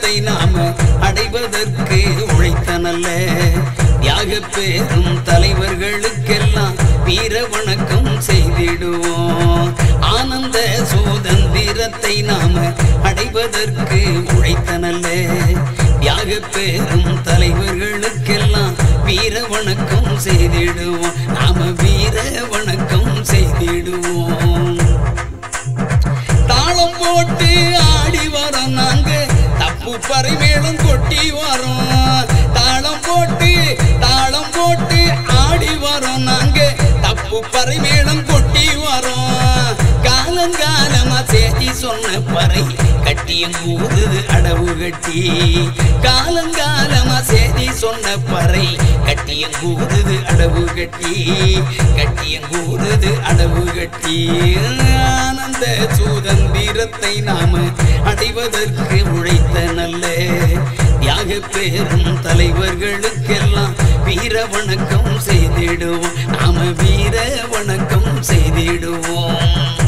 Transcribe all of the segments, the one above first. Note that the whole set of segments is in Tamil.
தீரத்தை நாம அடைவதற்கு உழைத்த நல்ல தியாக பேரும் தலைவர்களுக்கெல்லாம் வீர வணக்கம் செய்திடுவோம் ஆனந்த சுதந்திரத்தை நாம அடைவதற்கு உழைத்த நல்ல தியாக பேரும் தலைவர்களுக்கெல்லாம் வீர வணக்கம் செய்திடுவோம் நாம வீர வணக்கம் செய்திடுவோம் தாளம் போட்டு ஆடி வரோம் நாங்க தப்பு பறைமேளம் கொட்டி வரோம் தாளம் போட்டு தாளம் போட்டு ஆடி வரோம் நாங்க தப்பு பறைமேளம் கொட்டி வரோம் காலங்காலமா சேதி சொன்ன பறை கட்டியங்கூது அடவு கட்டி காலங்காலமா சேதி சொன்ன பறை கட்டியங்கூது அடவு கட்டி கட்டியங்கூது அடவு கட்டி ஆனந்த சுதந்திரத்தை நாம அடைவதற்கு உழைத்த நல்ல தியாக பேரும் தலைவர்களுக்கெல்லாம் வீர வணக்கம் செய்திடுவோம் நாம வீர வணக்கம் செய்திடுவோம்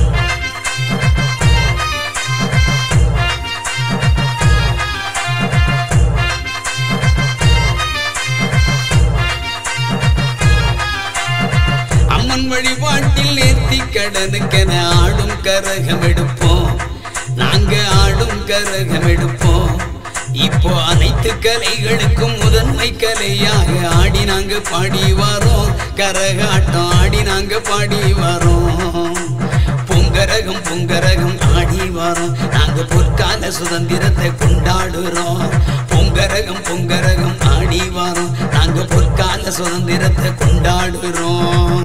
அம்மன் வழிபாட்டில் நேர்த்தி கடனுக்கென ஆடும் கரகம் எடுப்போம் நாங்க ஆடும் கரகம் எடுப்போம் இப்போ அனைத்து கலைகளுக்கும் முதன்மை கலையாக ஆடி நாங்க பாடி வரோம் கரகாட்டம் ஆடி நாங்க பாடி வரோம் பொங்கரகம் பொங்கரகம் ஆடி வரோம் நாங்க பொற்கால சுதந்திரத்தை கொண்டாடுறோம் பொங்கரகம் பொங்கரகம் ஆடி வரோம் நாங்க பொற்கால சுதந்திரத்தை கொண்டாடுறோம்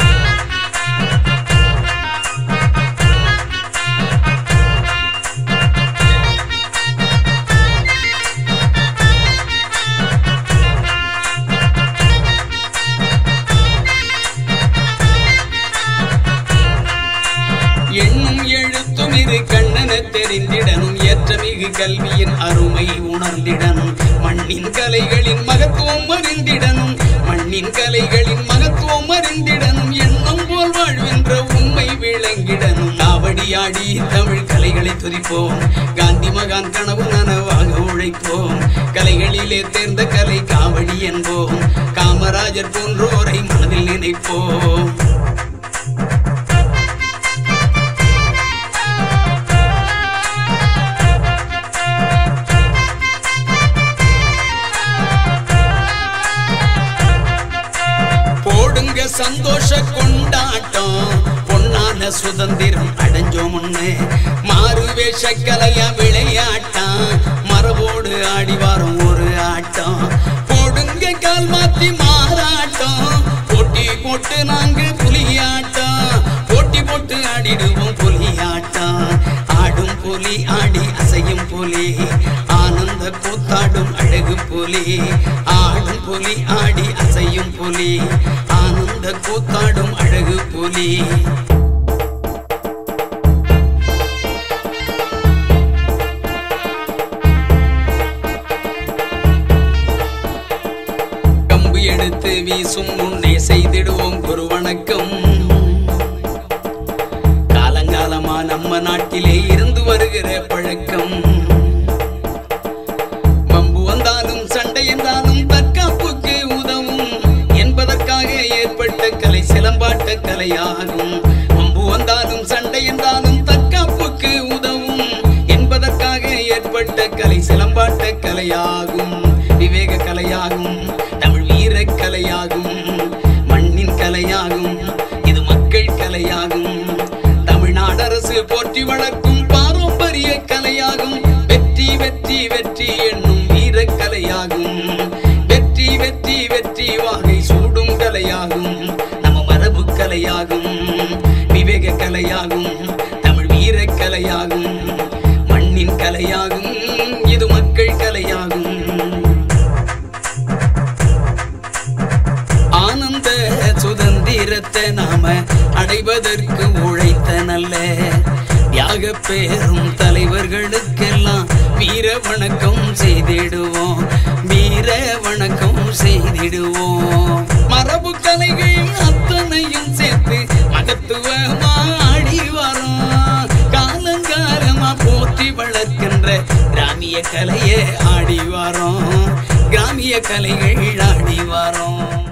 எண்ணும் எழுத்தும் இரு கண்ணன தெரிந்திடனும் ஏற்றமிகு கல்வியின் அருமை உணர்ந்திடனும் மண்ணின் கலைகளின் மகத்துவம் அறிந்திடனும் மண்ணின் கலைகளின் மகத்துவம் அறிந்திடனும் எண்ணம் போல் வாழ்வென்ற உண்மை விளங்கிடனும் காவடியாடி தமிழ் கலைகளை துதிப்போம் காந்தி மகான் கனவு நனவாக உழைப்போம் கலைகளிலே தேர்ந்த கலை காவடி என்போம் காமராஜர் போன்றோரை மனதில் நினைப்போம் போடுங்க சந்தோஷ கொண்டாட்டம் பொன்னான சுதந்திரம் அடைஞ்சோம் முன்னே மாறு வேஷ கலையா விளையாட்டம் மரபோடு ஆடி வரும் ஒரு ஆட்டம் போடுங்க கால் மாத்தி மாறாட்டம் போட்டி போட்டு நாங்க புலியாட்டம் போட்டி போட்டு ஆடிடுவோம் புலியாட்டம் ஆடும் புலி ஆடி அசையும் புலி ஆனந்த கூத்தாடும் அழகு புலி ஆடும் புலி ஆடி அசையும் புலி ஆனந்த கூத்தாடும் அழகு புலி கம்பு எடுத்து வீசும் முன்னே செய்திடுவோம் குரு வணக்கம் காலங்காலமா நம்ம நாட்டிலே இருந்து வருகிற பழக்கம் வம்பு வந்தாலும் சண்டை என்றாலும் தற்காப்புக்கு உதவும் என்பதற்காக ஏற்பட்ட கலை சிலம்பாட்ட கலையாகும் வம்பு வந்தாலும் சண்டை என்றாலும் தற்காப்புக்கு உதவும் என்பதற்காக ஏற்பட்ட கலை சிலம்பாட்ட கலையாகும் விவேக கலையாகும் தமிழ் வீர கலையாகும் மண்ணின் கலையாகும் இது மக்கள் கலையாகும் தமிழ்நாடு அரசு போற்றி வளர்க்கும் பாரம்பரிய கலையாகும் வெற்றி வெற்றி வெற்றி என்னும் வீர கலையாகும் வெற்றி வெற்றி வெற்றி வாகை சூடும் கலையாகும் நம்ம மரபு கலையாகும் விவேக கலையாகும் தமிழ் வீர கலையாகும் மண்ணின் கலையாகும் இது மக்கள் கலையாகும் ஆனந்த சுதந்திரத்தை நாம அடைவதற்கு உழைத்த நல்ல தியாக பேரும் தலைவர்களுக்கெல்லாம் வீர வணக்கம் செய்திடுவோம் வீர வணக்கம் செய்திடுவோம் மரபு கலைகள் அத்தனையும் சேர்த்து மகத்துவமா ஆடி வரோம் காலங்காலமா போற்றி வளர்க்கின்ற கிராமிய கலையே ஆடி வாரோம் கிராமிய கலைகள் ஆடி வாரோம்